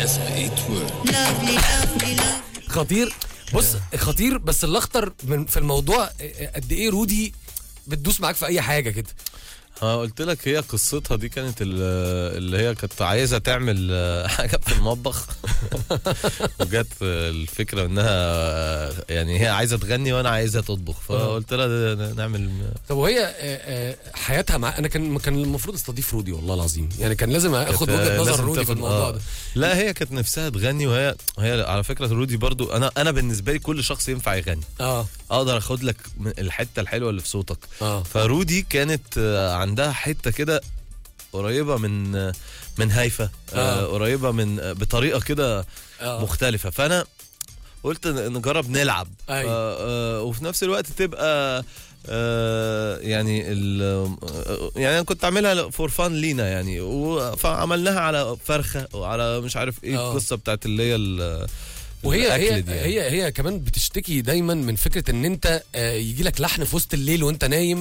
اسمها اتورك lovely, lovely, lovely. خطير بص خطير بس الاخطر من في الموضوع قد ايه رودي بتدوس معاك في اي حاجه كده اه قلت لك هي قصتها دي كانت ال- اللي هي كانت عايزه تعمل آه، حاجه في المطبخ وجت آه، الفكره انها آه، يعني هي عايزه تغني وانا عايزه تطبخ فقلت لها ده- ده نعمل طب وهي آه، آه، حياتها مع انا كان كان المفروض استضيف رودي والله العظيم يعني كان لازم اخد كانت، وجهه آه، نظر لازم رودي في تاخد- الموضوع آه. ده لا هي كانت نفسها تغني وهي هي على فكره رودي برضو انا انا بالنسبه لي كل شخص ينفع يغني اه اقدر اخد لك من الحته الحلوه اللي في صوتك اه فرودي كانت آه، عندها حته كده قريبه من آه، من هيفا آه. آه. قريبه من آه، بطريقه كده اه مختلفه فانا قلت ن- نجرب نلعب أيوة. ف- آه، وفي نفس الوقت تبقى آه، يعني ال آه، يعني انا كنت عاملها فور فان لينا يعني و- فعملناها على فرخه وعلى مش عارف ايه آه. القصه بتاعت اللي هي ال- وهي الأكل هي دي يعني. هي هي كمان بتشتكي دايما من فكره ان انت يجي لك لحن في وسط الليل وانت نايم